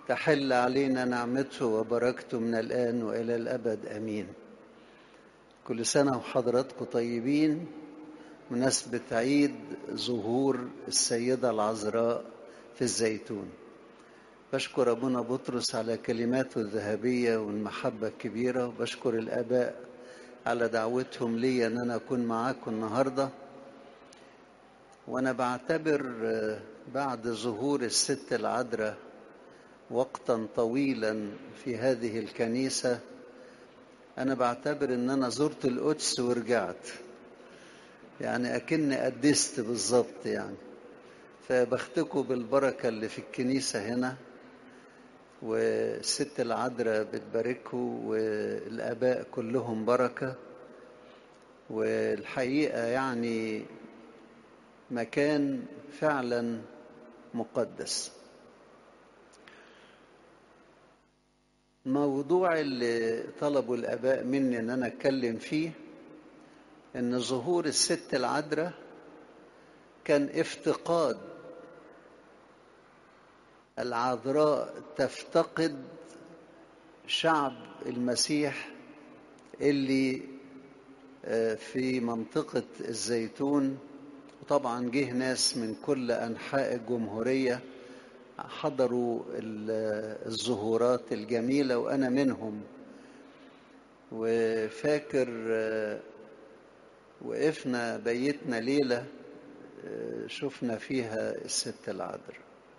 تحل علينا نعمته وبركته من الآن وإلى الأبد أمين كل سنة وحضراتكم طيبين مناسبة عيد ظهور السيدة العذراء في الزيتون بشكر أبونا بطرس على كلماته الذهبية والمحبة الكبيرة وبشكر الآباء على دعوتهم لي أن أنا أكون معاكم النهاردة وأنا بعتبر بعد ظهور الست العذراء وقتا طويلا في هذه الكنيسة أنا بعتبر إن أنا زرت القدس ورجعت يعني أكني قدست بالظبط يعني فبختكم بالبركة اللي في الكنيسة هنا والست العذراء بتباركوا والآباء كلهم بركة والحقيقة يعني مكان فعلا مقدس الموضوع اللي طلبوا الآباء مني إن أنا أتكلم فيه إن ظهور الست العذراء كان افتقاد العذراء تفتقد شعب المسيح اللي في منطقة الزيتون وطبعا جه ناس من كل أنحاء الجمهورية حضروا الظهورات الجميلة وأنا منهم وفاكر وقفنا بيتنا ليلة شفنا فيها الست العذراء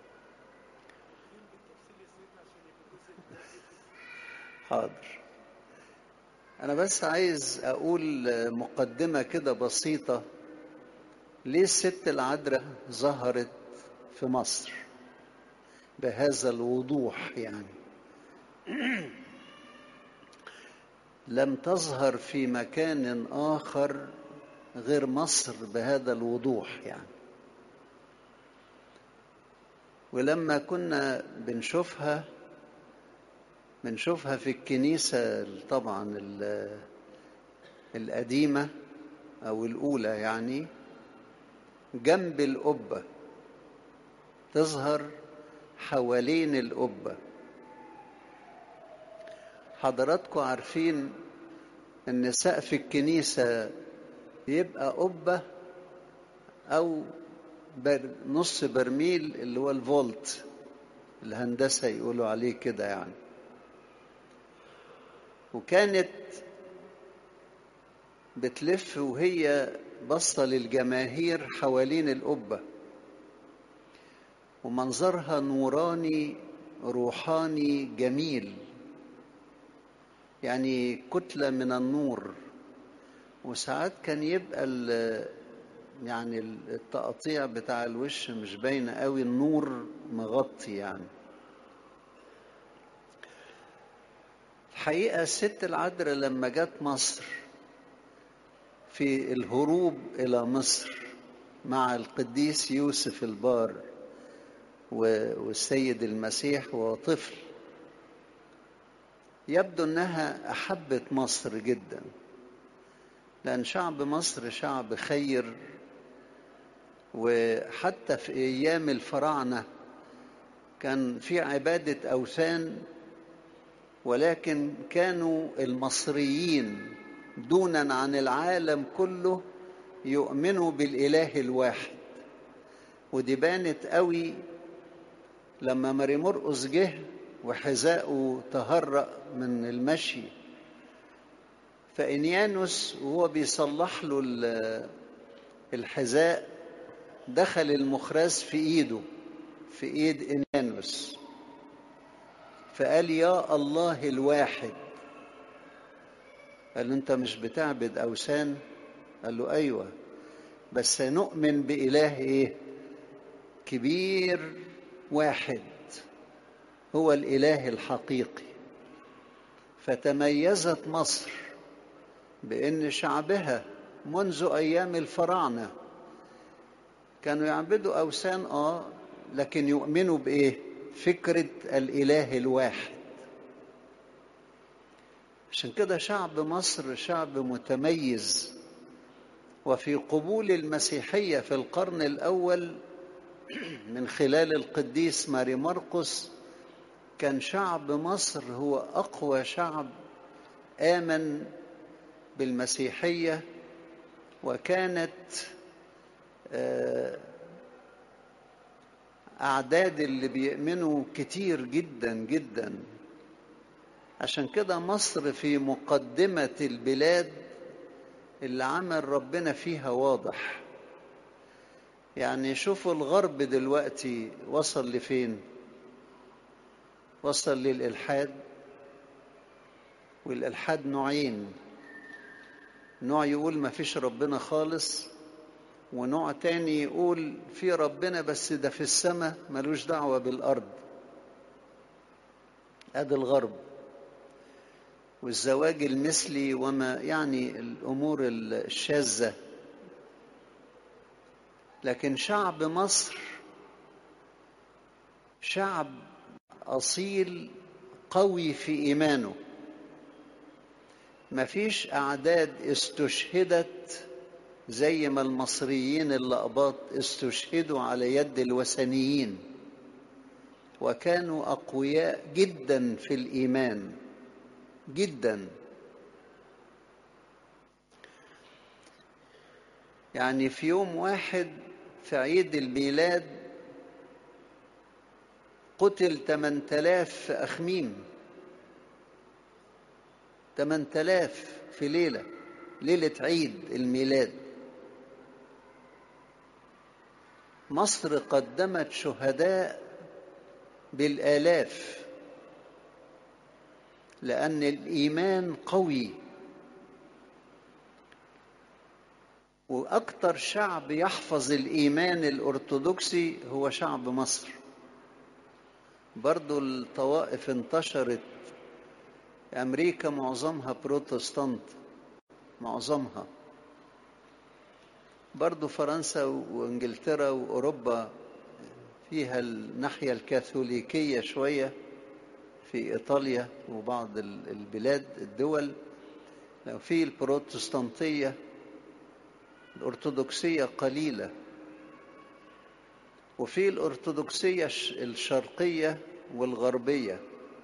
حاضر أنا بس عايز أقول مقدمة كده بسيطة ليه الست العذراء ظهرت في مصر بهذا الوضوح يعني لم تظهر في مكان آخر غير مصر بهذا الوضوح يعني ولما كنا بنشوفها بنشوفها في الكنيسة طبعا القديمة أو الأولى يعني جنب القبة تظهر حوالين القبة حضراتكم عارفين ان سقف الكنيسة يبقى قبة او بر نص برميل اللي هو الفولت الهندسة يقولوا عليه كده يعني وكانت بتلف وهي بصة للجماهير حوالين القبة ومنظرها نوراني روحاني جميل يعني كتلة من النور وساعات كان يبقى يعني التقطيع بتاع الوش مش باينة قوي النور مغطي يعني الحقيقة الست العذراء لما جت مصر في الهروب إلى مصر مع القديس يوسف البار والسيد المسيح وهو طفل يبدو انها احبت مصر جدا لان شعب مصر شعب خير وحتى في ايام الفراعنه كان في عباده اوثان ولكن كانوا المصريين دونا عن العالم كله يؤمنوا بالاله الواحد ودي بانت قوي لما ماري مرقس جه وحذاءه تهرأ من المشي فإنيانوس وهو بيصلح له الحذاء دخل المخراس في ايده في ايد انيانوس فقال يا الله الواحد قال له انت مش بتعبد اوثان قال له ايوه بس نؤمن باله ايه كبير واحد هو الاله الحقيقي فتميزت مصر بان شعبها منذ ايام الفراعنه كانوا يعبدوا اوثان اه لكن يؤمنوا بايه فكره الاله الواحد عشان كده شعب مصر شعب متميز وفي قبول المسيحيه في القرن الاول من خلال القديس ماري مرقس كان شعب مصر هو أقوى شعب آمن بالمسيحية وكانت أعداد اللي بيؤمنوا كتير جدا جدا عشان كده مصر في مقدمة البلاد اللي عمل ربنا فيها واضح يعني شوفوا الغرب دلوقتي وصل لفين وصل للإلحاد والإلحاد نوعين نوع يقول ما فيش ربنا خالص ونوع تاني يقول في ربنا بس ده في السماء ملوش دعوة بالأرض ادي الغرب والزواج المثلي وما يعني الأمور الشاذة لكن شعب مصر شعب أصيل قوي في إيمانه مفيش أعداد استشهدت زي ما المصريين اللقباط استشهدوا على يد الوثنيين وكانوا أقوياء جدا في الإيمان جدا يعني في يوم واحد في عيد الميلاد قتل 8000 في أخميم 8000 في ليلة ليلة عيد الميلاد مصر قدمت شهداء بالآلاف لأن الإيمان قوي وأكثر شعب يحفظ الإيمان الأرثوذكسي هو شعب مصر برضو الطوائف انتشرت أمريكا معظمها بروتستانت معظمها برضو فرنسا وانجلترا واوروبا فيها الناحيه الكاثوليكيه شويه في ايطاليا وبعض البلاد الدول في البروتستانتيه الارثوذكسيه قليله وفي الارثوذكسيه الشرقيه والغربيه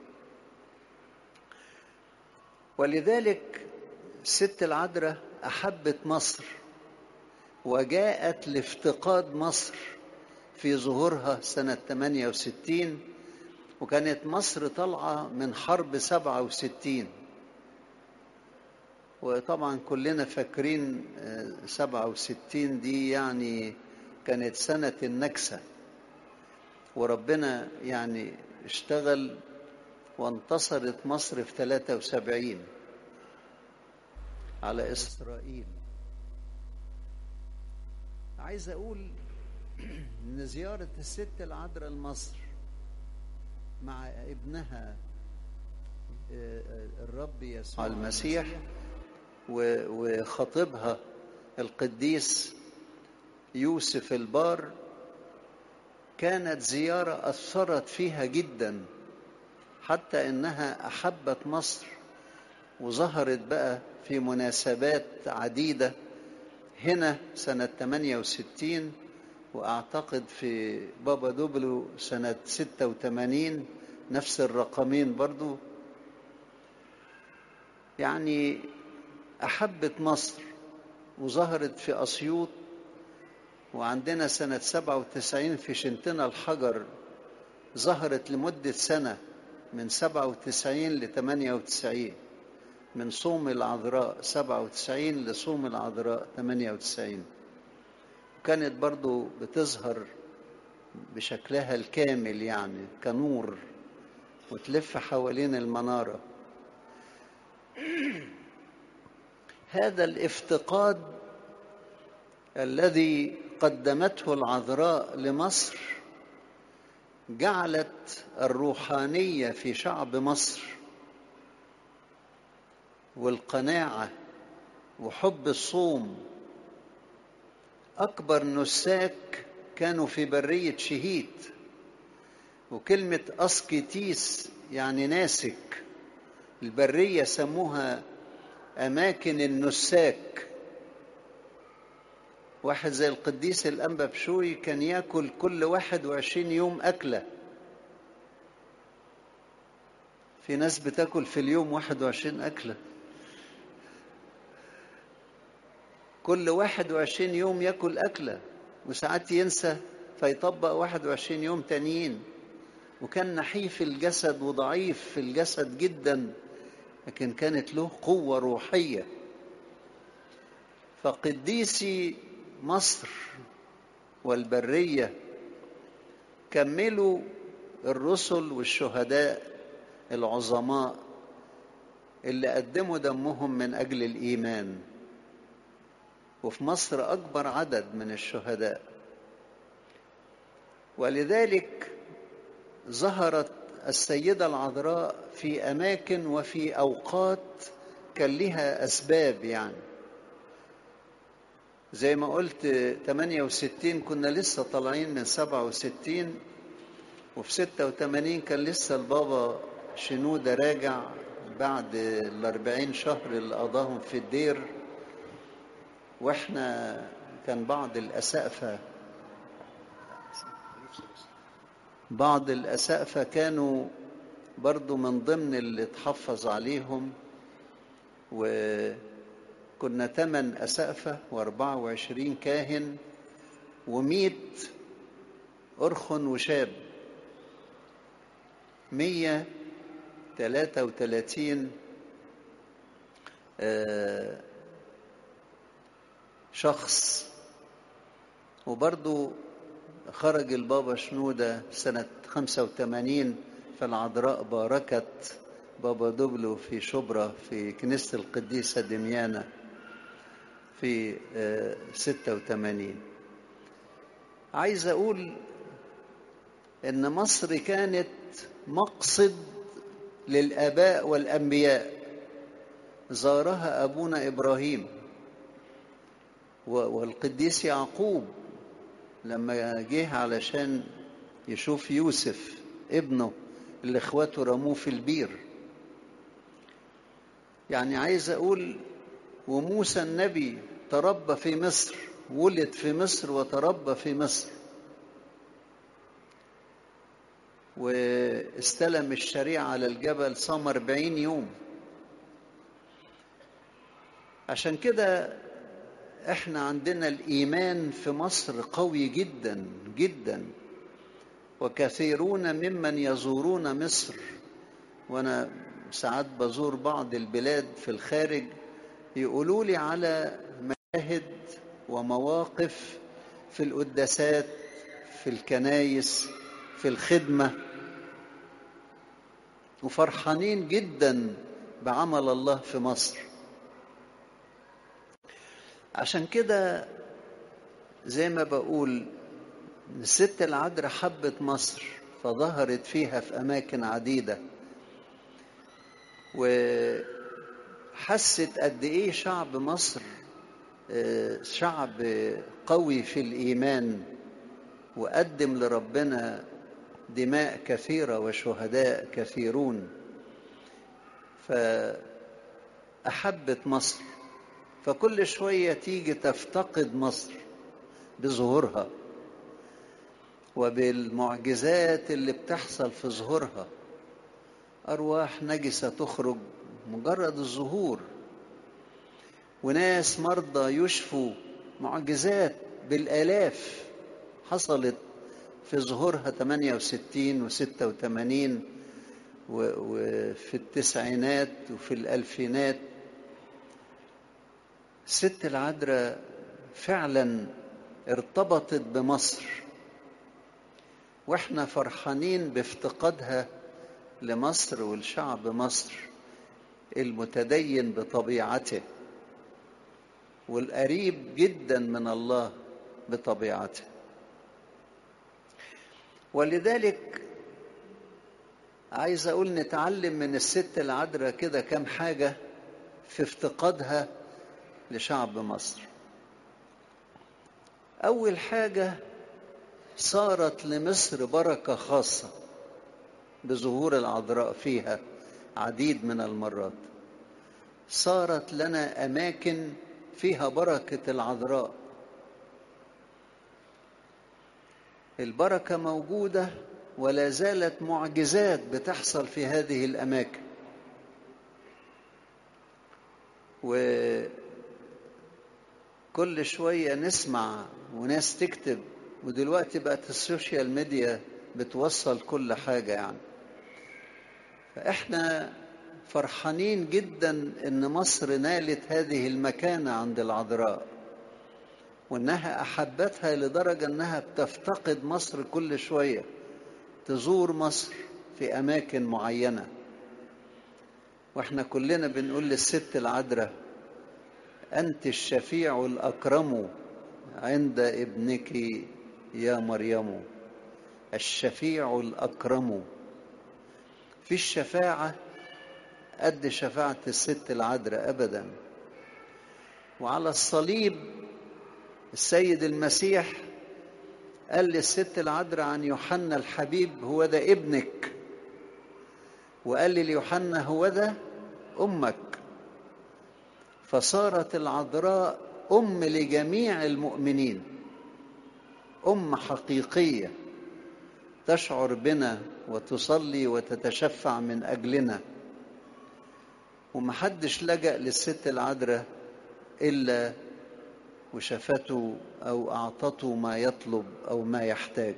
ولذلك الست العذراء احبت مصر وجاءت لافتقاد مصر في ظهورها سنة 68 وكانت مصر طالعة من حرب 67 وطبعا كلنا فاكرين 67 دي يعني كانت سنة النكسة وربنا يعني اشتغل وانتصرت مصر في 73 على إسرائيل عايز اقول ان زيارة الست العذراء لمصر مع ابنها الرب يسوع المسيح وخطيبها القديس يوسف البار كانت زيارة أثرت فيها جدا حتى إنها أحبت مصر وظهرت بقى في مناسبات عديدة هنا سنة 68 وأعتقد في بابا دوبلو سنة 86 نفس الرقمين برضو يعني أحبت مصر وظهرت في أسيوط وعندنا سنة 97 في شنتنا الحجر ظهرت لمدة سنة من 97 ل 98 من صوم العذراء 97 لصوم العذراء 98 كانت برضو بتظهر بشكلها الكامل يعني كنور وتلف حوالين المنارة هذا الافتقاد الذي قدمته العذراء لمصر جعلت الروحانية في شعب مصر والقناعة وحب الصوم أكبر نساك كانوا في برية شهيد وكلمة أسكيتيس يعني ناسك البرية سموها أماكن النساك واحد زي القديس الأنبا بشوي كان ياكل كل واحد وعشرين يوم أكلة في ناس بتاكل في اليوم 21 أكلة كل 21 يوم ياكل أكلة وساعات ينسى فيطبق 21 يوم تانيين وكان نحيف الجسد وضعيف في الجسد جدا لكن كانت له قوة روحية فقديسي مصر والبرية كملوا الرسل والشهداء العظماء اللي قدموا دمهم من أجل الإيمان وفي مصر أكبر عدد من الشهداء ولذلك ظهرت السيدة العذراء في أماكن وفي أوقات كان لها أسباب يعني زي ما قلت 68 كنا لسه طالعين من 67 وفي 86 كان لسه البابا شنودة راجع بعد الأربعين شهر اللي قضاهم في الدير واحنا كان بعض الأسقفة بعض الأسقفة كانوا برضو من ضمن اللي اتحفظ عليهم وكنا ثمان أسقفة وأربعة وعشرين كاهن ومية أرخن وشاب مية تلاتة وتلاتين شخص وبرضو خرج البابا شنودة سنة 85 فالعذراء باركت بابا دبلو في شبرا في كنيسة القديسة دميانة في 86 عايز أقول إن مصر كانت مقصد للآباء والأنبياء زارها أبونا إبراهيم والقديس يعقوب لما جه علشان يشوف يوسف ابنه اللي اخواته رموه في البير يعني عايز اقول وموسى النبي تربى في مصر ولد في مصر وتربى في مصر واستلم الشريعة على الجبل صام أربعين يوم عشان كده احنا عندنا الإيمان في مصر قوي جدا جدا وكثيرون ممن يزورون مصر وأنا ساعات بزور بعض البلاد في الخارج يقولوا لي على مشاهد ومواقف في القداسات في الكنايس في الخدمة وفرحانين جدا بعمل الله في مصر عشان كده زي ما بقول الست العذراء حبت مصر فظهرت فيها في أماكن عديدة وحست قد إيه شعب مصر شعب قوي في الإيمان وقدم لربنا دماء كثيرة وشهداء كثيرون فأحبت مصر فكل شوية تيجي تفتقد مصر بظهورها وبالمعجزات اللي بتحصل في ظهورها أرواح نجسة تخرج مجرد الظهور وناس مرضى يشفوا معجزات بالآلاف حصلت في ظهورها 68 و 86 وفي التسعينات وفي الألفينات الست العذراء فعلا ارتبطت بمصر واحنا فرحانين بافتقادها لمصر والشعب مصر المتدين بطبيعته والقريب جدا من الله بطبيعته ولذلك عايز اقول نتعلم من الست العذراء كده كام حاجه في افتقادها لشعب مصر اول حاجه صارت لمصر بركه خاصه بظهور العذراء فيها عديد من المرات صارت لنا اماكن فيها بركه العذراء البركه موجوده ولا زالت معجزات بتحصل في هذه الأماكن وكل شوية نسمع وناس تكتب ودلوقتي بقت السوشيال ميديا بتوصل كل حاجة يعني فإحنا فرحانين جدا إن مصر نالت هذه المكانة عند العذراء وإنها أحبتها لدرجة إنها بتفتقد مصر كل شوية تزور مصر في أماكن معينة وإحنا كلنا بنقول للست العذراء أنت الشفيع الأكرم عند ابنك يا مريم الشفيع الأكرم في الشفاعة قد شفاعة الست العذراء أبدا وعلى الصليب السيد المسيح قال للست العذراء عن يوحنا الحبيب هو ده ابنك وقال ليوحنا هو ده أمك فصارت العذراء أم لجميع المؤمنين أم حقيقية تشعر بنا وتصلي وتتشفع من أجلنا ومحدش لجأ للست العذراء إلا وشفته أو أعطته ما يطلب أو ما يحتاج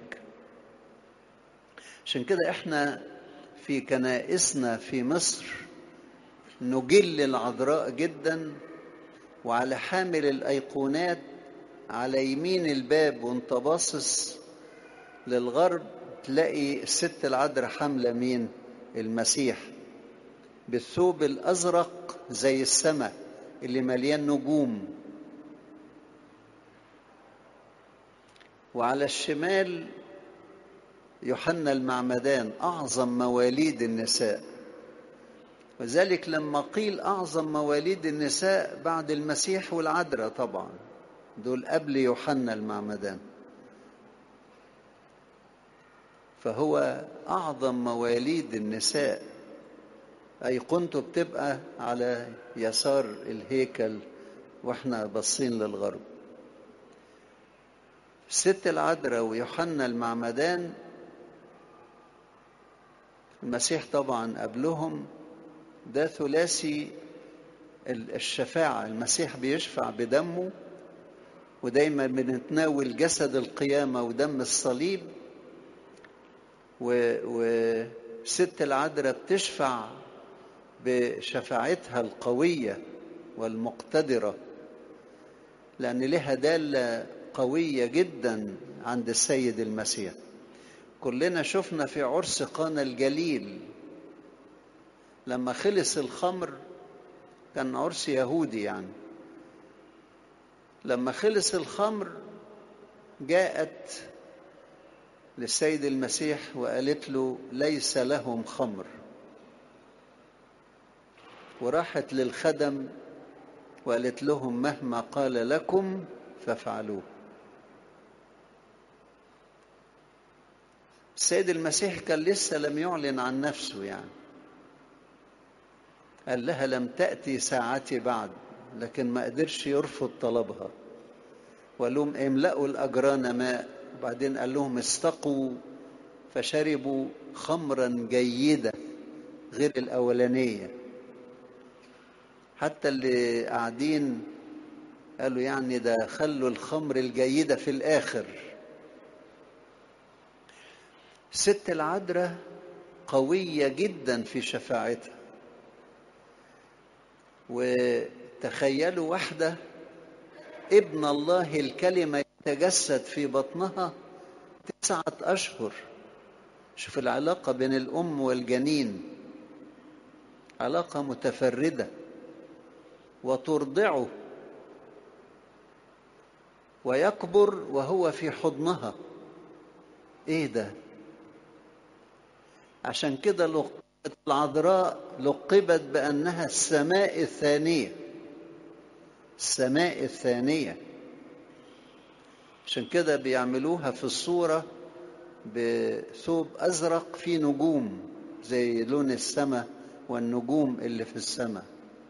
عشان كده إحنا في كنائسنا في مصر نجل العذراء جدا وعلى حامل الأيقونات على يمين الباب وانت باصص للغرب تلاقي الست العذراء حاملة مين المسيح بالثوب الأزرق زي السماء اللي مليان نجوم وعلى الشمال يوحنا المعمدان أعظم مواليد النساء وذلك لما قيل أعظم مواليد النساء بعد المسيح والعذراء طبعا دول قبل يوحنا المعمدان فهو أعظم مواليد النساء أيقونته بتبقى على يسار الهيكل واحنا باصين للغرب الست العذراء ويوحنا المعمدان المسيح طبعا قبلهم ده ثلاثي الشفاعة المسيح بيشفع بدمه ودايما بنتناول جسد القيامة ودم الصليب وست العذراء بتشفع بشفاعتها القوية والمقتدرة لأن لها دالة قوية جدا عند السيد المسيح كلنا شفنا في عرس قانا الجليل لما خلص الخمر كان عرس يهودي يعني لما خلص الخمر جاءت للسيد المسيح وقالت له ليس لهم خمر وراحت للخدم وقالت لهم مهما قال لكم فافعلوه السيد المسيح كان لسه لم يعلن عن نفسه يعني قال لها لم تأتي ساعتي بعد لكن ما قدرش يرفض طلبها وقال لهم املأوا الأجران ماء وبعدين قال لهم استقوا فشربوا خمرا جيدة غير الأولانية حتى اللي قاعدين قالوا يعني ده خلوا الخمر الجيدة في الآخر ست العذراء قوية جدا في شفاعتها وتخيلوا واحدة ابن الله الكلمة يتجسد في بطنها تسعة أشهر شوف العلاقة بين الأم والجنين علاقة متفردة وترضعه ويكبر وهو في حضنها ايه ده عشان كده لقبت العذراء لقبت بانها السماء الثانيه السماء الثانيه عشان كده بيعملوها في الصوره بثوب ازرق فيه نجوم زي لون السماء والنجوم اللي في السماء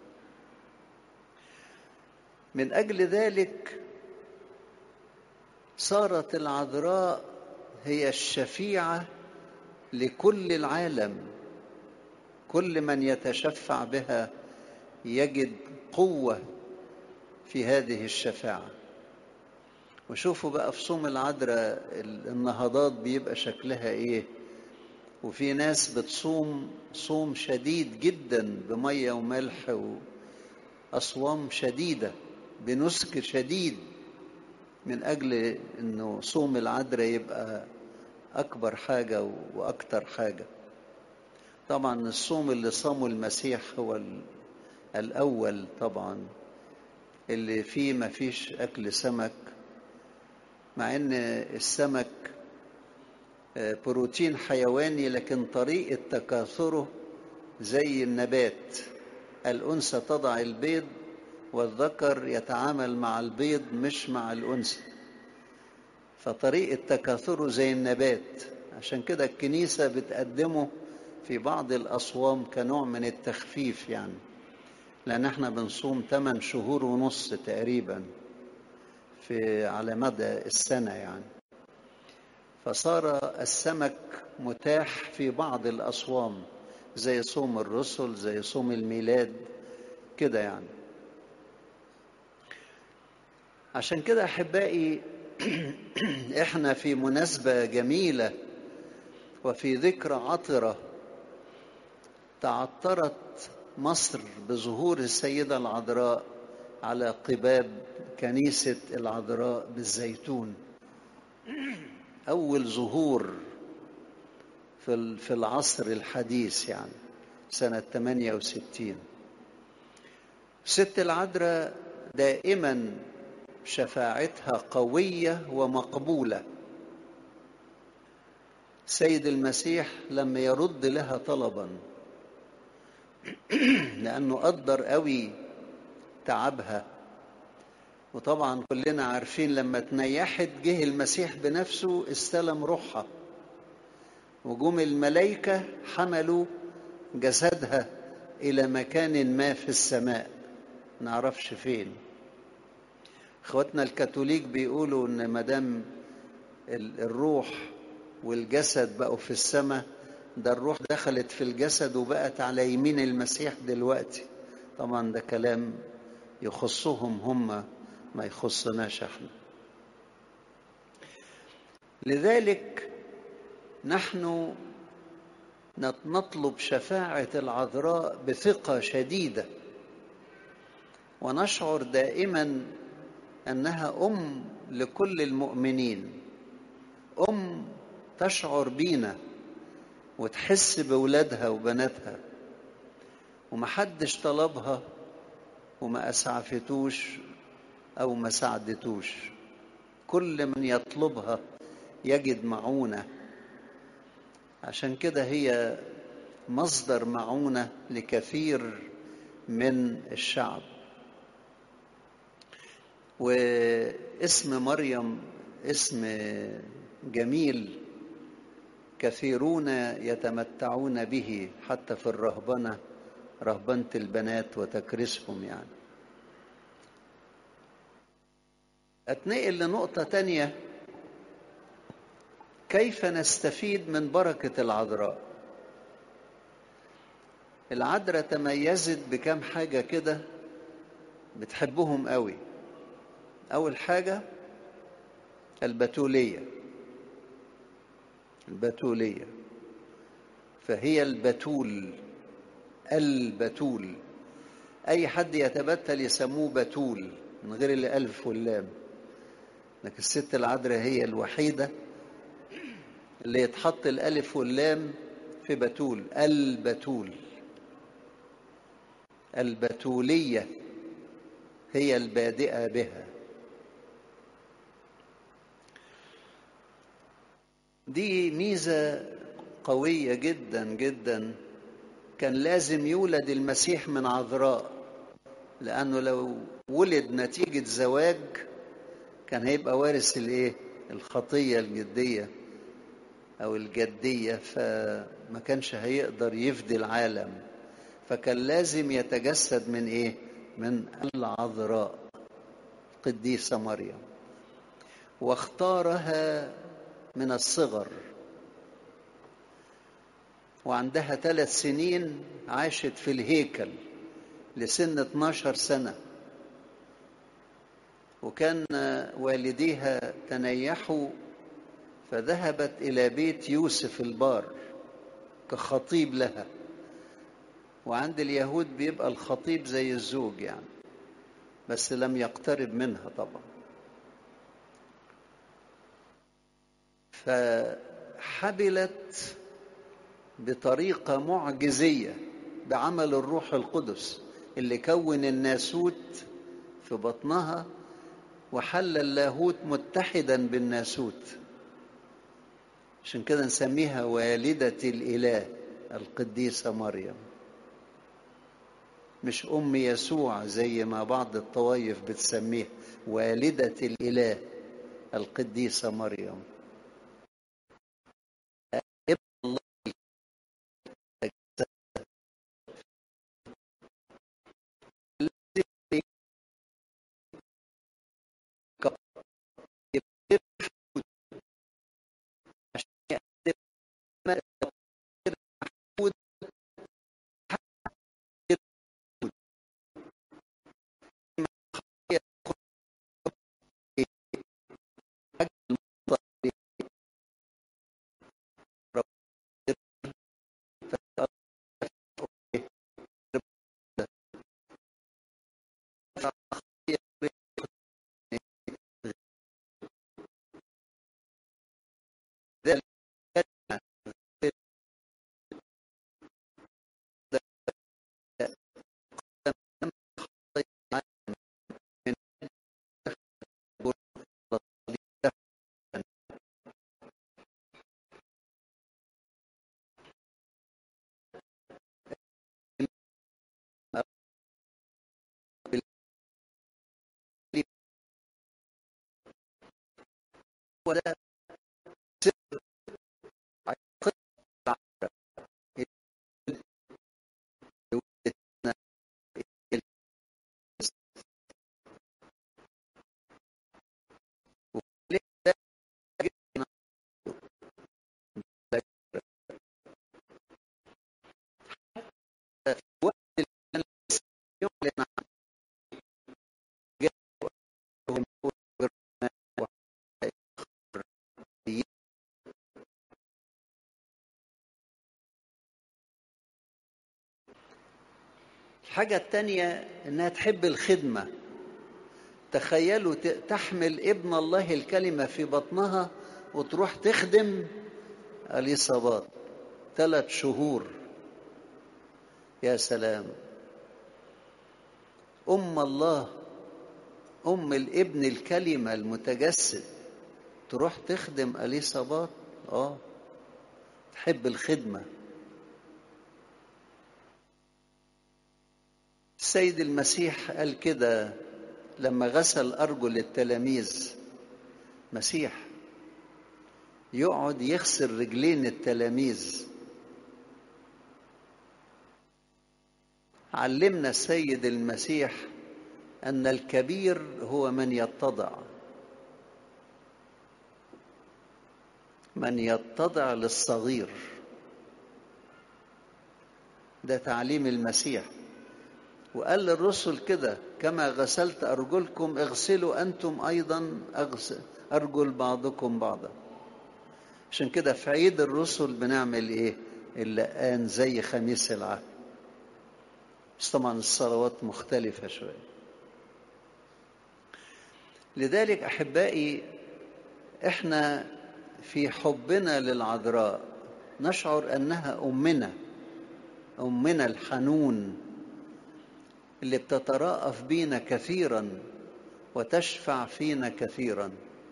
من اجل ذلك صارت العذراء هي الشفيعه لكل العالم كل من يتشفع بها يجد قوة في هذه الشفاعة وشوفوا بقى في صوم العذراء النهضات بيبقى شكلها ايه وفي ناس بتصوم صوم شديد جدا بمية وملح وأصوام شديدة بنسك شديد من أجل أنه صوم العذراء يبقى أكبر حاجة وأكتر حاجة طبعا الصوم اللي صامه المسيح هو الأول طبعا اللي فيه ما فيش أكل سمك مع أن السمك بروتين حيواني لكن طريقة تكاثره زي النبات الأنثى تضع البيض والذكر يتعامل مع البيض مش مع الأنثى فطريقة تكاثره زي النبات عشان كده الكنيسة بتقدمه في بعض الأصوام كنوع من التخفيف يعني لأن احنا بنصوم 8 شهور ونص تقريبا في على مدى السنة يعني فصار السمك متاح في بعض الأصوام زي صوم الرسل زي صوم الميلاد كده يعني عشان كده أحبائي احنا في مناسبة جميلة وفي ذكرى عطرة تعطرت مصر بظهور السيدة العذراء على قباب كنيسة العذراء بالزيتون أول ظهور في في العصر الحديث يعني سنة 68 ست العذراء دائما شفاعتها قوية ومقبولة سيد المسيح لما يرد لها طلبا لأنه قدر قوي تعبها وطبعا كلنا عارفين لما تنيحت جه المسيح بنفسه استلم روحها وجم الملائكة حملوا جسدها إلى مكان ما في السماء نعرفش فين اخواتنا الكاثوليك بيقولوا ان مدام الروح والجسد بقوا في السماء ده الروح دخلت في الجسد وبقت على يمين المسيح دلوقتي طبعا ده كلام يخصهم هم ما يخصناش احنا لذلك نحن نطلب شفاعة العذراء بثقة شديدة ونشعر دائما أنها أم لكل المؤمنين أم تشعر بينا وتحس بولادها وبناتها ومحدش طلبها وما أسعفتوش أو ما ساعدتوش كل من يطلبها يجد معونة عشان كده هي مصدر معونة لكثير من الشعب واسم مريم اسم جميل كثيرون يتمتعون به حتى في الرهبنة رهبنة البنات وتكريسهم يعني أتنقل لنقطة تانية كيف نستفيد من بركة العذراء العذراء تميزت بكم حاجة كده بتحبهم قوي أول حاجة البتولية البتولية فهي البتول البتول أي حد يتبتل يسموه بتول من غير الألف واللام لكن الست العذراء هي الوحيدة اللي يتحط الألف واللام في بتول البتول البتولية هي البادئة بها دي ميزة قوية جدا جدا كان لازم يولد المسيح من عذراء لأنه لو ولد نتيجة زواج كان هيبقى وارث الايه الخطية الجدية أو الجدية فما كانش هيقدر يفدي العالم فكان لازم يتجسد من ايه من العذراء قديسة مريم واختارها من الصغر وعندها ثلاث سنين عاشت في الهيكل لسن 12 سنة وكان والديها تنيحوا فذهبت إلى بيت يوسف البار كخطيب لها وعند اليهود بيبقى الخطيب زي الزوج يعني بس لم يقترب منها طبعا فحبلت بطريقة معجزية بعمل الروح القدس اللي كون الناسوت في بطنها وحل اللاهوت متحدا بالناسوت عشان كده نسميها والدة الإله القديسة مريم مش أم يسوع زي ما بعض الطوائف بتسميه والدة الإله القديسة مريم ابن الله ولا الحاجة التانية إنها تحب الخدمة تخيلوا تحمل ابن الله الكلمة في بطنها وتروح تخدم اليصابات ثلاث شهور يا سلام أم الله أم الابن الكلمة المتجسد تروح تخدم اليصابات اه تحب الخدمه السيد المسيح قال كده لما غسل أرجل التلاميذ مسيح يقعد يغسل رجلين التلاميذ علمنا السيد المسيح أن الكبير هو من يتضع من يتضع للصغير ده تعليم المسيح وقال للرسل كده كما غسلت أرجلكم اغسلوا أنتم أيضا أغسل أرجل بعضكم بعضا عشان كده في عيد الرسل بنعمل إيه اللقان زي خميس العهد بس طبعا الصلوات مختلفة شوية لذلك أحبائي إحنا في حبنا للعذراء نشعر أنها أمنا أمنا الحنون اللي بتتراءف بينا كثيرا وتشفع فينا كثيرا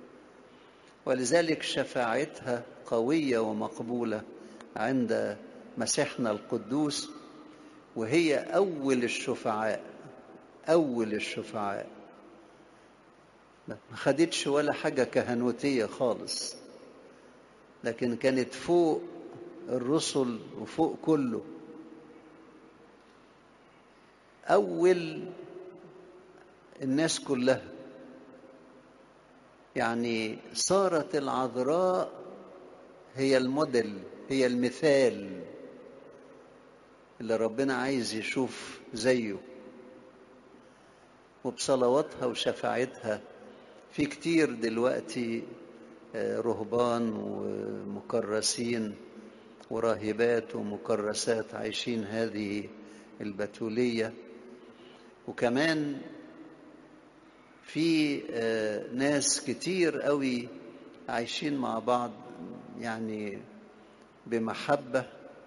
ولذلك شفاعتها قويه ومقبوله عند مسيحنا القدوس وهي اول الشفعاء اول الشفعاء ما خدتش ولا حاجه كهنوتيه خالص لكن كانت فوق الرسل وفوق كله أول الناس كلها يعني صارت العذراء هي الموديل هي المثال اللي ربنا عايز يشوف زيه وبصلواتها وشفاعتها في كتير دلوقتي رهبان ومكرسين وراهبات ومكرسات عايشين هذه البتولية وكمان في ناس كتير قوي عايشين مع بعض يعني بمحبة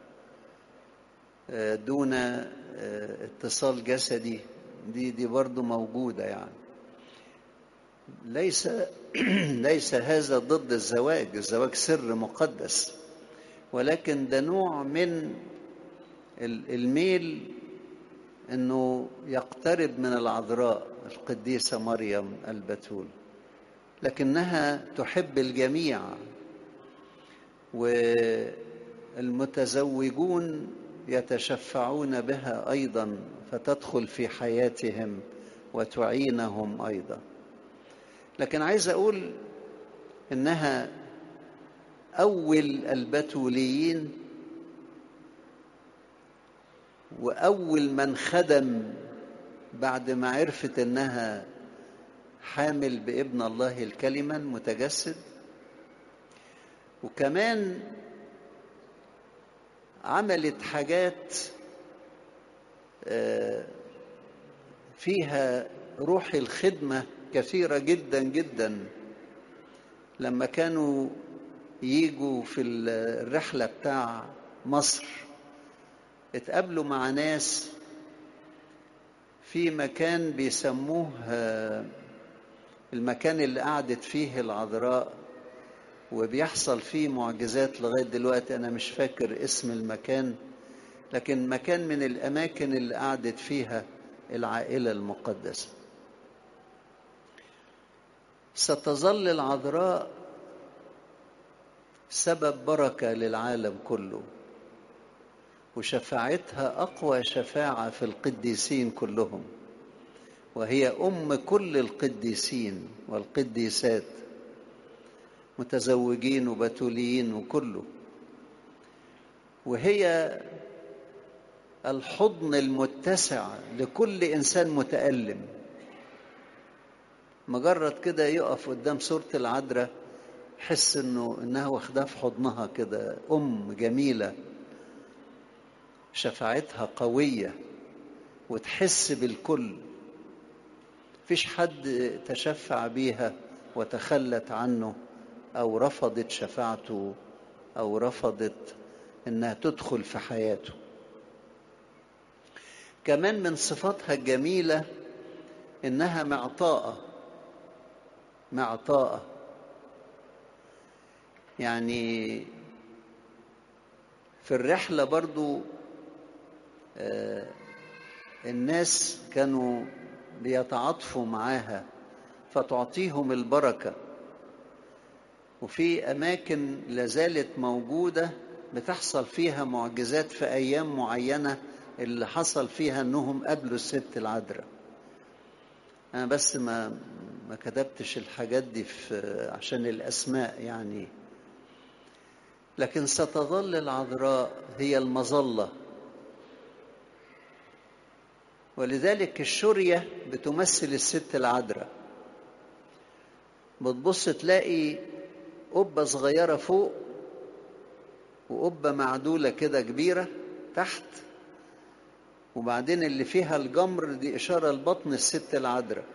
دون اتصال جسدي دي دي برضه موجودة يعني ليس ليس هذا ضد الزواج الزواج سر مقدس ولكن ده نوع من الميل انه يقترب من العذراء القديسة مريم البتول لكنها تحب الجميع والمتزوجون يتشفعون بها ايضا فتدخل في حياتهم وتعينهم ايضا لكن عايز اقول انها اول البتوليين واول من خدم بعد ما عرفت انها حامل بابن الله الكلمه المتجسد وكمان عملت حاجات فيها روح الخدمه كثيره جدا جدا لما كانوا يجوا في الرحله بتاع مصر اتقابلوا مع ناس في مكان بيسموه المكان اللي قعدت فيه العذراء وبيحصل فيه معجزات لغايه دلوقتي انا مش فاكر اسم المكان لكن مكان من الاماكن اللي قعدت فيها العائله المقدسه ستظل العذراء سبب بركه للعالم كله وشفاعتها اقوى شفاعه في القديسين كلهم وهي ام كل القديسين والقديسات متزوجين وبتوليين وكله وهي الحضن المتسع لكل انسان متالم مجرد كده يقف قدام صوره العذراء حس انه انها واخداه في حضنها كده ام جميله شفاعتها قويه وتحس بالكل فيش حد تشفع بيها وتخلت عنه او رفضت شفاعته او رفضت انها تدخل في حياته كمان من صفاتها الجميله انها معطاءه معطاءه يعني في الرحله برضو آه الناس كانوا بيتعاطفوا معاها فتعطيهم البركه وفي اماكن لازالت موجوده بتحصل فيها معجزات في ايام معينه اللي حصل فيها انهم قابلوا الست العذراء انا بس ما ما كتبتش الحاجات دي في عشان الاسماء يعني لكن ستظل العذراء هي المظله ولذلك الشريه بتمثل الست العذراء بتبص تلاقي قبة صغيرة فوق وقبة معدولة كده كبيرة تحت وبعدين اللي فيها الجمر دي إشارة لبطن الست العذراء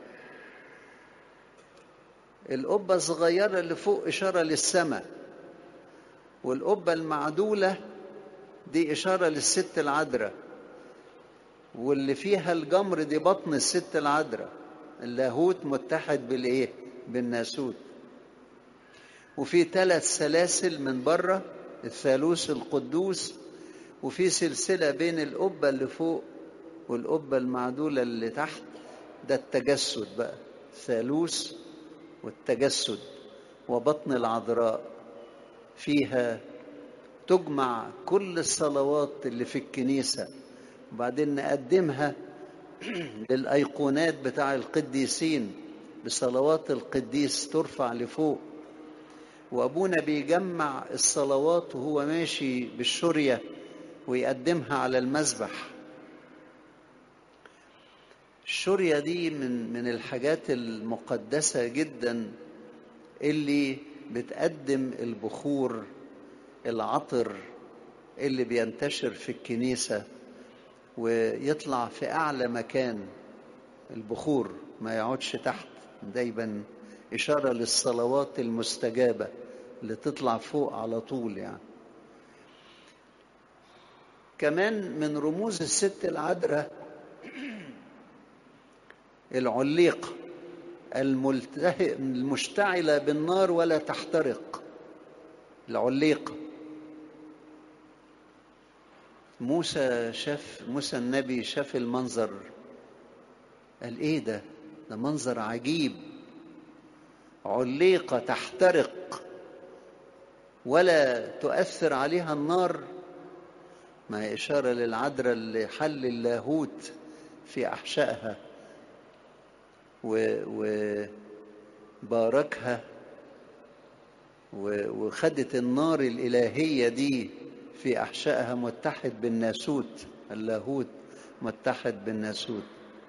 القبة الصغيرة اللي فوق إشارة للسماء والقبة المعدولة دي إشارة للست العذراء واللي فيها الجمر دي بطن الست العذراء اللاهوت متحد بالإيه؟ بالناسوت وفي ثلاث سلاسل من بره الثالوث القدوس وفي سلسله بين القبه اللي فوق والقبه المعدوله اللي تحت ده التجسد بقى الثالوث والتجسد وبطن العذراء فيها تجمع كل الصلوات اللي في الكنيسه وبعدين نقدمها للايقونات بتاع القديسين بصلوات القديس ترفع لفوق وابونا بيجمع الصلوات وهو ماشي بالشريه ويقدمها على المذبح الشورية دي من من الحاجات المقدسة جدا اللي بتقدم البخور العطر اللي بينتشر في الكنيسة ويطلع في أعلى مكان البخور ما يقعدش تحت دايما إشارة للصلوات المستجابة اللي تطلع فوق على طول يعني كمان من رموز الست العذراء العليقة المشتعلة بالنار ولا تحترق العليقة موسى شاف موسى النبي شاف المنظر قال ايه ده ده منظر عجيب عليقة تحترق ولا تؤثر عليها النار ما إشارة للعذراء اللي حل اللاهوت في أحشائها وباركها وخدت النار الإلهية دي في أحشائها متحد بالناسوت اللاهوت متحد بالناسوت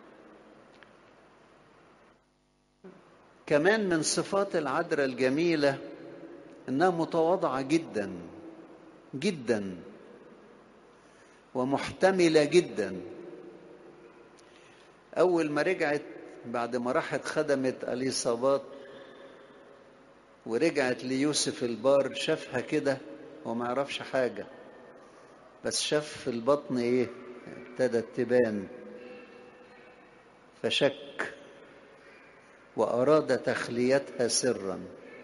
كمان من صفات العذراء الجميلة إنها متواضعة جدا جدا ومحتملة جدا أول ما رجعت بعد ما راحت خدمت اليصابات ورجعت ليوسف البار شافها كده وما يعرفش حاجة بس شاف في البطن ايه ابتدت تبان فشك وأراد تخليتها سرا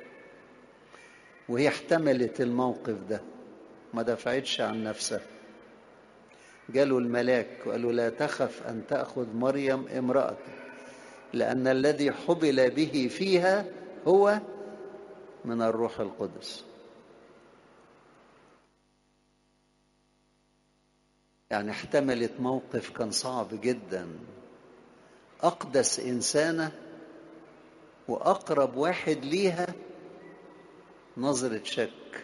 وهي احتملت الموقف ده ما دفعتش عن نفسها جاله الملاك وقالوا لا تخف أن تأخذ مريم امرأتك لأن الذي حبل به فيها هو من الروح القدس يعني احتملت موقف كان صعب جدا أقدس إنسانة وأقرب واحد ليها نظرة شك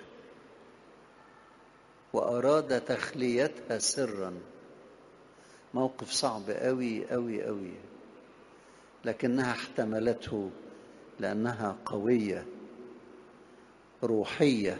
وأراد تخليتها سرا موقف صعب أوي أوي أوي لكنها احتملته لأنها قوية روحية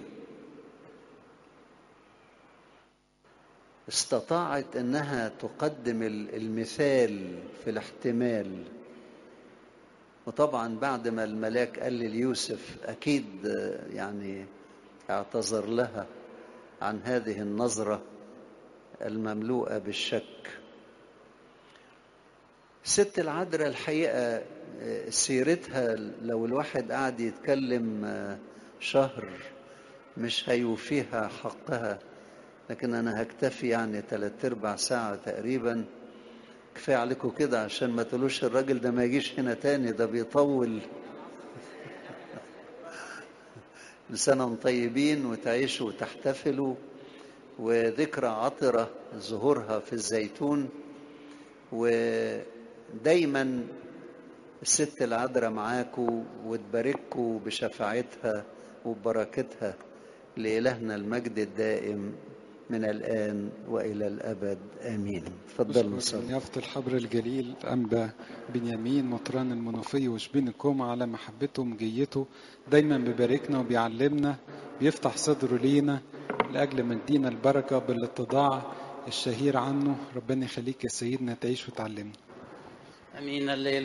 استطاعت أنها تقدم المثال في الاحتمال وطبعا بعد ما الملاك قال ليوسف أكيد يعني اعتذر لها عن هذه النظرة المملوءة بالشك ست العذراء الحقيقة سيرتها لو الواحد قاعد يتكلم شهر مش هيوفيها حقها لكن أنا هكتفي يعني تلات أرباع ساعة تقريبا كفاية عليكم كده عشان ما تقولوش الراجل ده ما يجيش هنا تاني ده بيطول لسنة طيبين وتعيشوا وتحتفلوا وذكرى عطرة ظهورها في الزيتون ودايما الست العذراء معاكم وتبارككم بشفاعتها وببركتها لإلهنا المجد الدائم من الآن وإلى الأبد آمين تفضلوا نصلي يافت الحبر الجليل أنبا بنيامين مطران المنوفي وشبين الكومة على محبته ومجيته دايما بيباركنا وبيعلمنا بيفتح صدره لينا لأجل ما ادينا البركة بالاتضاع الشهير عنه ربنا يخليك يا سيدنا تعيش وتعلمنا امين الليل